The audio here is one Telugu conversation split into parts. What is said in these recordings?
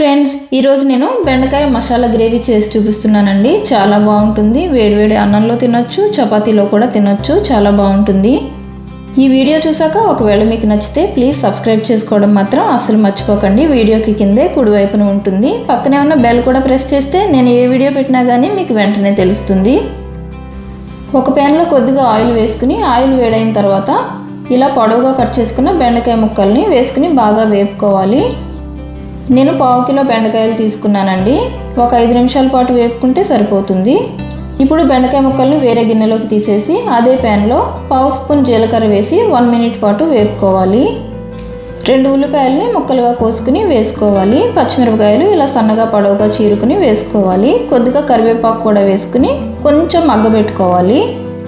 ఫ్రెండ్స్ ఈరోజు నేను బెండకాయ మసాలా గ్రేవీ చేసి చూపిస్తున్నానండి చాలా బాగుంటుంది వేడివేడి అన్నంలో తినొచ్చు చపాతీలో కూడా తినొచ్చు చాలా బాగుంటుంది ఈ వీడియో చూసాక ఒకవేళ మీకు నచ్చితే ప్లీజ్ సబ్స్క్రైబ్ చేసుకోవడం మాత్రం అస్సలు మర్చిపోకండి వీడియోకి కిందే కుడివైపున ఉంటుంది పక్కనే ఉన్న బెల్ కూడా ప్రెస్ చేస్తే నేను ఏ వీడియో పెట్టినా కానీ మీకు వెంటనే తెలుస్తుంది ఒక ప్యాన్లో కొద్దిగా ఆయిల్ వేసుకుని ఆయిల్ వేడైన తర్వాత ఇలా పొడవుగా కట్ చేసుకున్న బెండకాయ ముక్కల్ని వేసుకుని బాగా వేపుకోవాలి నేను పావు కిలో బెండకాయలు తీసుకున్నానండి ఒక ఐదు నిమిషాల పాటు వేపుకుంటే సరిపోతుంది ఇప్పుడు బెండకాయ ముక్కల్ని వేరే గిన్నెలోకి తీసేసి అదే ప్యాన్లో పావు స్పూన్ జీలకర్ర వేసి వన్ మినిట్ పాటు వేపుకోవాలి రెండు ఉల్లిపాయలని ముక్కలుగా కోసుకుని వేసుకోవాలి పచ్చిమిరపకాయలు ఇలా సన్నగా పొడవుగా చీరుకుని వేసుకోవాలి కొద్దిగా కరివేపాకు కూడా వేసుకుని కొంచెం మగ్గబెట్టుకోవాలి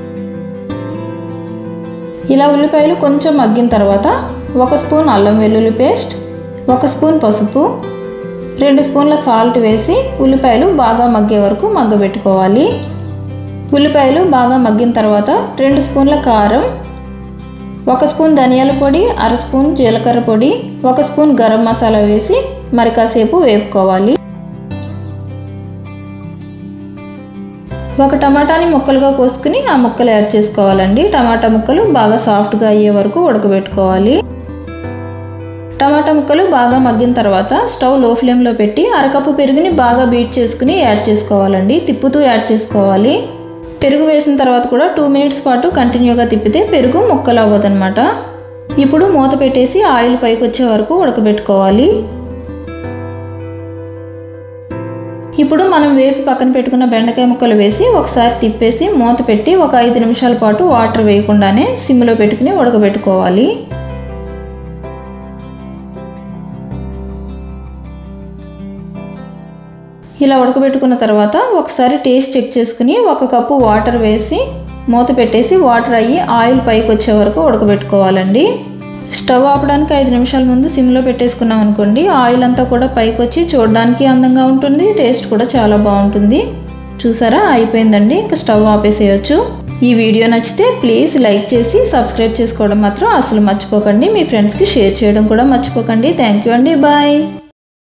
ఇలా ఉల్లిపాయలు కొంచెం మగ్గిన తర్వాత ఒక స్పూన్ అల్లం వెల్లుల్లి పేస్ట్ ఒక స్పూన్ పసుపు రెండు స్పూన్ల సాల్ట్ వేసి ఉల్లిపాయలు బాగా మగ్గే వరకు మగ్గబెట్టుకోవాలి ఉల్లిపాయలు బాగా మగ్గిన తర్వాత రెండు స్పూన్ల కారం ఒక స్పూన్ ధనియాల పొడి అర స్పూన్ జీలకర్ర పొడి ఒక స్పూన్ గరం మసాలా వేసి మరి కాసేపు వేపుకోవాలి ఒక టమాటాని ముక్కలుగా కోసుకుని ఆ ముక్కలు యాడ్ చేసుకోవాలండి టమాటా ముక్కలు బాగా సాఫ్ట్గా అయ్యే వరకు ఉడకబెట్టుకోవాలి టమాటా ముక్కలు బాగా మగ్గిన తర్వాత స్టవ్ లో ఫ్లేమ్లో పెట్టి అరకప్పు పెరుగుని బాగా బీట్ చేసుకుని యాడ్ చేసుకోవాలండి తిప్పుతూ యాడ్ చేసుకోవాలి పెరుగు వేసిన తర్వాత కూడా టూ మినిట్స్ పాటు కంటిన్యూగా తిప్పితే పెరుగు ముక్కలు అవ్వదన్నమాట ఇప్పుడు మూత పెట్టేసి ఆయిల్ పైకి వచ్చే వరకు ఉడకబెట్టుకోవాలి ఇప్పుడు మనం వేపి పక్కన పెట్టుకున్న బెండకాయ ముక్కలు వేసి ఒకసారి తిప్పేసి మూత పెట్టి ఒక ఐదు నిమిషాల పాటు వాటర్ వేయకుండానే సిమ్లో పెట్టుకుని ఉడకబెట్టుకోవాలి ఇలా ఉడకబెట్టుకున్న తర్వాత ఒకసారి టేస్ట్ చెక్ చేసుకుని ఒక కప్పు వాటర్ వేసి మూత పెట్టేసి వాటర్ అయ్యి ఆయిల్ పైకి వచ్చే వరకు ఉడకబెట్టుకోవాలండి స్టవ్ ఆపడానికి ఐదు నిమిషాల ముందు సిమ్లో పెట్టేసుకున్నాం అనుకోండి ఆయిల్ అంతా కూడా పైకి వచ్చి చూడడానికి అందంగా ఉంటుంది టేస్ట్ కూడా చాలా బాగుంటుంది చూసారా అయిపోయిందండి ఇంకా స్టవ్ ఆపేసేయచ్చు ఈ వీడియో నచ్చితే ప్లీజ్ లైక్ చేసి సబ్స్క్రైబ్ చేసుకోవడం మాత్రం అసలు మర్చిపోకండి మీ ఫ్రెండ్స్కి షేర్ చేయడం కూడా మర్చిపోకండి థ్యాంక్ యూ అండి బాయ్